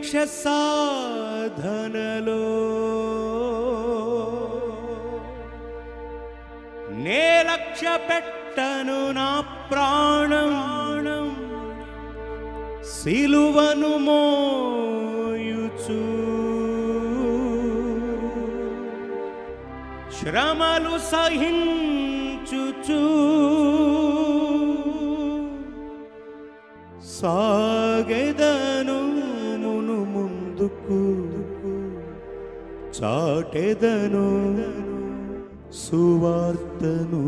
లక్ష్య సాధనలో నే లక్ష్య పెట్టను నా ప్రాణం సిలువను మోయుచు శ్రమలు సహించుచు సాగెదను మును ముందుకు చాటెదను సువార్తను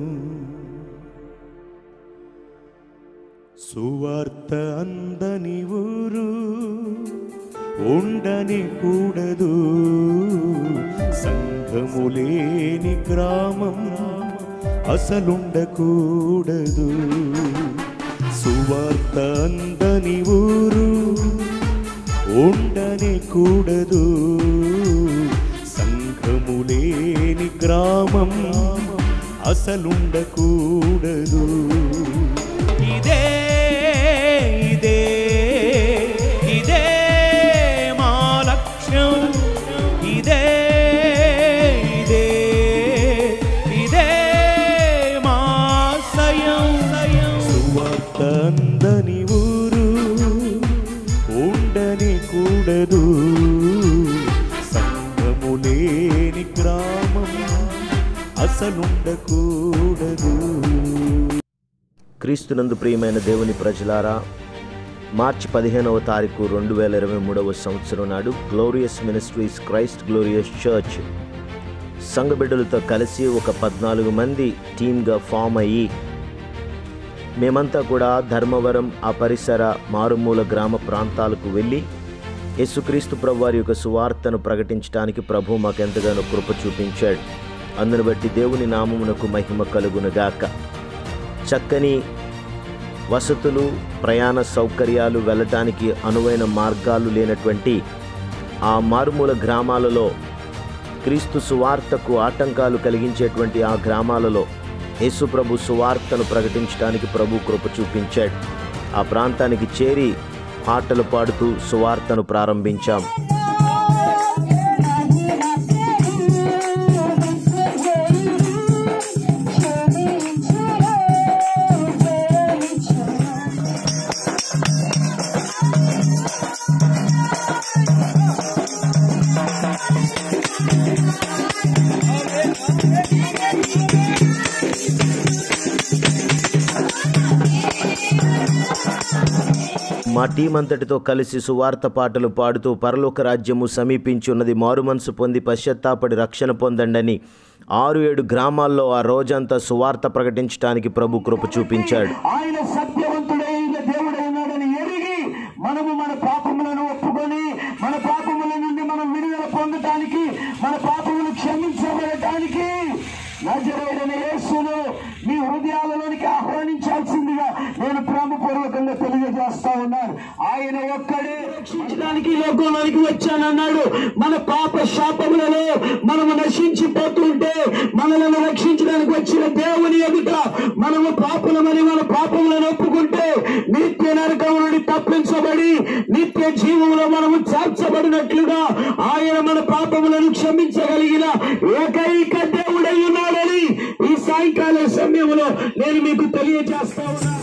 సువార్త అందని ఊరు ఉండని కూడదు సంఘము లేని గ్రామం అసలుండకూడదు సువార్త అందని ఊరు ఉండని కూడదు సంఘము లేని గ్రామం అసలుండకూడదు ఇదే ఇదే ఇదే మా లక్ష్యం ఇదే ఇదే ఇదే మా సయం సువార్త అందని ఊరు ఉండని కూడదు సంఘము లేని గ్రామం అసలుండకూడదు క్రీస్తునందు ప్రియమైన దేవుని ప్రజలారా మార్చి పదిహేనవ తారీఖు రెండు వేల ఇరవై మూడవ సంవత్సరం నాడు glorious ministries Christ glorious church సంఘ బిడ్డలతో కలిసి ఒక పద్నాలుగు మంది టీమ్గా ఫామ్ అయ్యి మేమంతా కూడా ధర్మవరం ఆ పరిసర మారుమూల గ్రామ ప్రాంతాలకు వెళ్ళి యేసుక్రీస్తు ప్రభు వారి యొక్క సువార్తను ప్రకటించడానికి ప్రభు మాకెంతగానో కృప చూపించాడు అందును బట్టి దేవుని నామమునకు మహిమ కలుగునుగాక చక్కని వసతులు ప్రయాణ సౌకర్యాలు వెళ్ళటానికి అనువైన మార్గాలు లేనటువంటి ఆ మారుమూల గ్రామాలలో క్రీస్తు సువార్తకు ఆటంకాలు కలిగించేటువంటి ఆ గ్రామాలలో యేసు ప్రభు సువార్తను ప్రకటించడానికి ప్రభు కృప చూపించాడు ఆ ప్రాంతానికి చేరి పాటలు పాడుతూ సువార్తను ప్రారంభించాం మా టీం అంతటితో కలిసి సువార్త పాటలు పాడుతూ పరలోక రాజ్యము సమీపించున్నది మారుమనసు పొంది పశ్చాత్తాపడి రక్షణ పొందండని ఆరు ఏడు గ్రామాల్లో ఆ రోజంతా సువార్త ప్రకటించడానికి ప్రభు కృప చూపించాడు ఆయన సత్యవంతుడైన దేవుడైనాడని ఎరిగి మనము మన పాపములను ఒప్పుకొని మన పాపముల నుండి మనం విడుదల పొందటానికి మన పాపములు క్షమించబడటానికి నజరేడైన యేసును మీ హృదయాలలోనికి ఆహ్వానించాల్సిందిగా నేను ప్రేమపూర్వకంగా తెలియజేస్తా ఉన్నాను ఆయన ఒక్కడే రక్షించడానికి ఈ లోకంలోనికి వచ్చానన్నాడు మన పాప శాపములలో మనము నశించిపోతుంటే మనలను రక్షించడానికి వచ్చిన దేవుని ఎదుట మనము పాపులమని మన పాపములను ఒప్పుకుంటే నిత్య నరకం నుండి తప్పించబడి నిత్య జీవంలో మనము చేర్చబడినట్లుగా ఆయన మన పాపములను క్షమించగలిగిన ఏకైక దేవుడై ఉన్నాడని ఈ సాయంకాల సమయంలో నేను మీకు తెలియజేస్తా ఉన్నాను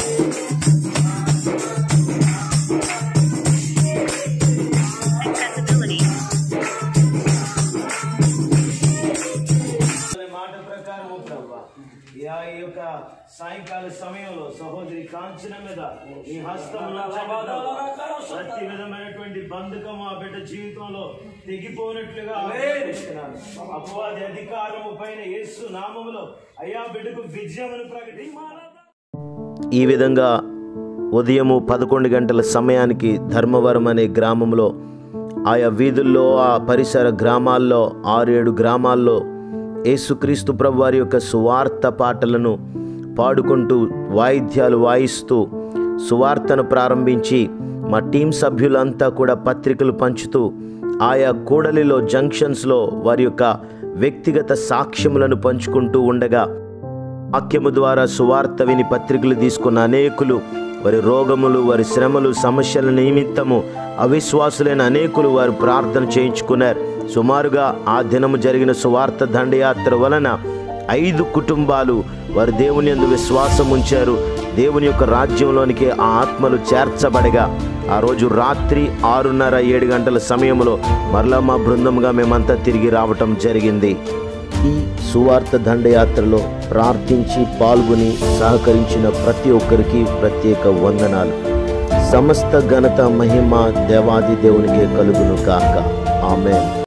అనే మాట ప్రకారము ప్రభా ఆ యొక్క సాయంకాల సమయంలో సహోదరి కాంచన మీద ఈ హస్తంలో ప్రతి విధమైనటువంటి బంధకం ఆ బిడ్డ జీవితంలో తెగిపోనట్లుగా ఆజ్ఞాపిస్తున్నాను. అపవాది అధికారము పైన యేసు నామములో అయ్యా బిడ్డకు విజయమును ప్రకటి ఈ విధంగా ఉదయము పదకొండు గంటల సమయానికి ధర్మవరం అనే గ్రామంలో ఆయా వీధుల్లో ఆ పరిసర గ్రామాల్లో ఆరేడు గ్రామాల్లో యేసుక్రీస్తు ప్రభు వారి యొక్క సువార్త పాటలను పాడుకుంటూ వాయిద్యాలు వాయిస్తూ సువార్తను ప్రారంభించి మా టీం సభ్యులంతా కూడా పత్రికలు పంచుతూ ఆయా కూడలిలో జంక్షన్స్లో వారి యొక్క వ్యక్తిగత సాక్ష్యములను పంచుకుంటూ ఉండగా వాక్యము ద్వారా సువార్త విని పత్రికలు తీసుకున్న అనేకులు వారి రోగములు వారి శ్రమలు సమస్యల నిమిత్తము అవిశ్వాసులైన అనేకులు వారు ప్రార్థన చేయించుకున్నారు సుమారుగా ఆ దినము జరిగిన సువార్త దండయాత్ర వలన ఐదు కుటుంబాలు వారు దేవుని యందు విశ్వాసం ఉంచారు దేవుని యొక్క రాజ్యంలోనికి ఆ ఆత్మలు చేర్చబడగా ఆ రోజు రాత్రి ఆరున్నర ఏడు గంటల సమయంలో మరలా మా బృందంగా మేమంతా తిరిగి రావటం జరిగింది ఈ సువార్త దండయాత్రలో ప్రార్థించి పాల్గొని సహకరించిన ప్రతి ఒక్కరికి ప్రత్యేక వందనాలు సమస్త ఘనత మహిమ దేవాది దేవునికే కలుగును కాక ఆమె